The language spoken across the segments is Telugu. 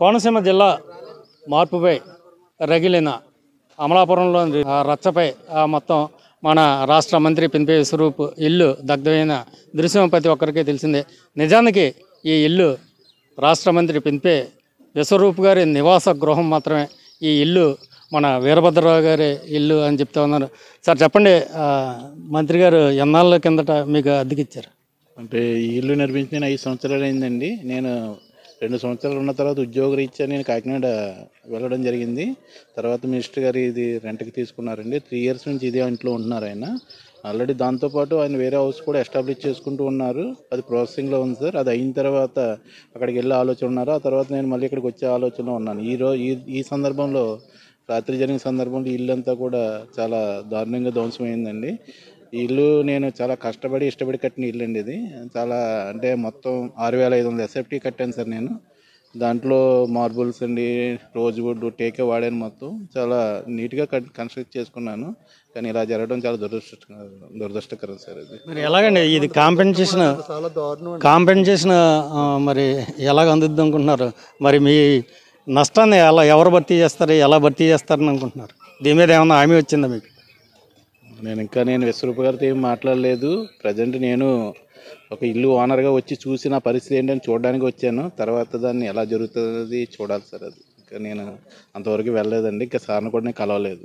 కోనసీమ జిల్లా మార్పుపై రగిలిన అమలాపురంలో ఆ రచ్చపై ఆ మొత్తం మన రాష్ట్ర మంత్రి పింపే స్వరూప్ ఇల్లు దగ్ధమైన దృశ్యం ప్రతి ఒక్కరికి తెలిసిందే నిజానికి ఈ ఇల్లు రాష్ట్ర మంత్రి పింపే విశ్వరూప్ గారి నివాస గృహం మాత్రమే ఈ ఇల్లు మన వీరభద్రరావు గారి ఇల్లు అని చెప్తా ఉన్నారు సార్ చెప్పండి ఆ, మంత్రి గారు ఎన్నాళ్ళ కిందట మీకు అద్దెకిచ్చారు అంటే ఈ ఇల్లు నిర్మించి నేను ఐదు సంవత్సరాలు అయిందండి నేను రెండు సంవత్సరాలు ఉన్న తర్వాత ఉద్యోగరీత్యా నేను కాకినాడ వెళ్ళడం జరిగింది తర్వాత మినిస్టర్ గారు ఇది రెంట్కి తీసుకున్నారండి త్రీ ఇయర్స్ నుంచి ఇదే ఇంట్లో ఉంటున్నారు ఆయన ఆల్రెడీ దాంతోపాటు ఆయన వేరే హౌస్ కూడా ఎస్టాబ్లిష్ చేసుకుంటూ ఉన్నారు అది ప్రాసెసింగ్లో ఉంది సార్ అది అయిన తర్వాత అక్కడికి వెళ్ళే ఆలోచన ఉన్నారు ఆ తర్వాత నేను మళ్ళీ ఇక్కడికి వచ్చే ఆలోచనలో ఉన్నాను ఈ రోజు ఈ ఈ సందర్భంలో రాత్రి జరిగిన సందర్భంలో ఈ ఇల్లు అంతా కూడా చాలా దారుణంగా ధ్వంసమైందండి ఈ ఇల్లు నేను చాలా కష్టపడి ఇష్టపడి కట్టిన ఇల్లు అండి ఇది చాలా అంటే మొత్తం ఆరు వేల ఐదు వందల ఎస్ఎఫ్టీ కట్టాను సార్ నేను దాంట్లో మార్బుల్స్ అండి రోజ్ వుడ్ టేకే వాడాను మొత్తం చాలా నీట్గా కన్ కన్స్ట్రక్ట్ చేసుకున్నాను కానీ ఇలా జరగడం చాలా దురదృష్ట దురదృష్టకరం సార్ ఇది మరి ఎలాగండి ఇది కాంపెన్సేషన్ కాంపెన్సేషన్ ఆ, మరి ఎలాగ అందుద్ది అనుకుంటున్నారు మరి మీ నష్టాన్ని ఎలా ఎవరు భర్తీ చేస్తారు ఎలా భర్తీ చేస్తారని అనుకుంటున్నారు దీని మీద ఏమన్నా హామీ వచ్చిందా మీకు నేను ఇంకా నేను విశ్వరూప గారితో ఏం మాట్లాడలేదు ప్రజెంట్ నేను ఒక ఇల్లు ఓనర్గా వచ్చి చూసి నా పరిస్థితి ఏంటని చూడడానికి వచ్చాను తర్వాత దాన్ని ఎలా జరుగుతుంది చూడాలి సార్ అది ఇంకా నేను అంతవరకు వెళ్ళలేదండి ఇంకా సార్ని కూడా నేను కలవలేదు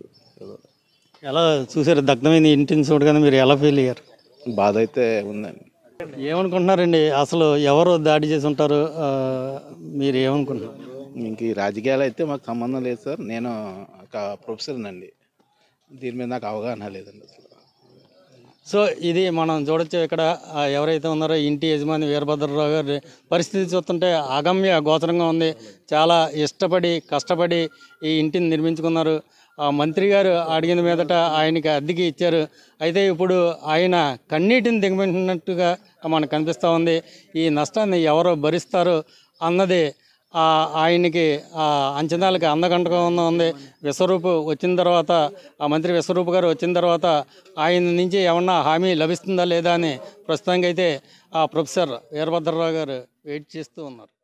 ఎలా చూసారు దగ్ధమైన ఇంటిని చూడగానే మీరు ఎలా ఫీల్ అయ్యారు బాధ అయితే ఉందండి ఏమనుకుంటున్నారండి అసలు ఎవరు దాడి చేసి ఉంటారు ఆ, మీరు ఏమనుకుంటున్నారు ఇంక ఈ రాజకీయాలు అయితే మాకు సంబంధం లేదు సార్ నేను ఒక ప్రొఫెసర్ అండి దీని మీద నాకు అవగాహన లేదండి అసలు సో ఇది మనం చూడొచ్చు ఇక్కడ ఆ, ఎవరైతే ఉన్నారో ఇంటి యజమాని వీరభద్రరావు గారి పరిస్థితి చూస్తుంటే అగమ్య గోచరంగా ఉంది చాలా ఇష్టపడి కష్టపడి ఈ ఇంటిని నిర్మించుకున్నారు ఆ మంత్రి గారు అడిగిన మీదట ఆయనకి అద్దెకి ఇచ్చారు అయితే ఇప్పుడు ఆయన కన్నీటిని దిగబెట్టినట్టుగా మనకు కనిపిస్తూ ఉంది ఈ నష్టాన్ని ఎవరు భరిస్తారు అన్నది ఆ ఆయనకి ఆ అంచనాలకి అందగంటగా ఉన్న ఉంది విశ్వరూపు వచ్చిన తర్వాత ఆ మంత్రి విశ్వరూప్ గారు వచ్చిన తర్వాత ఆయన నుంచి ఏమన్నా హామీ లభిస్తుందా లేదా అని ప్రస్తుతానికైతే ఆ ప్రొఫెసర్ వీరభద్రరావు గారు వెయిట్ చేస్తూ ఉన్నారు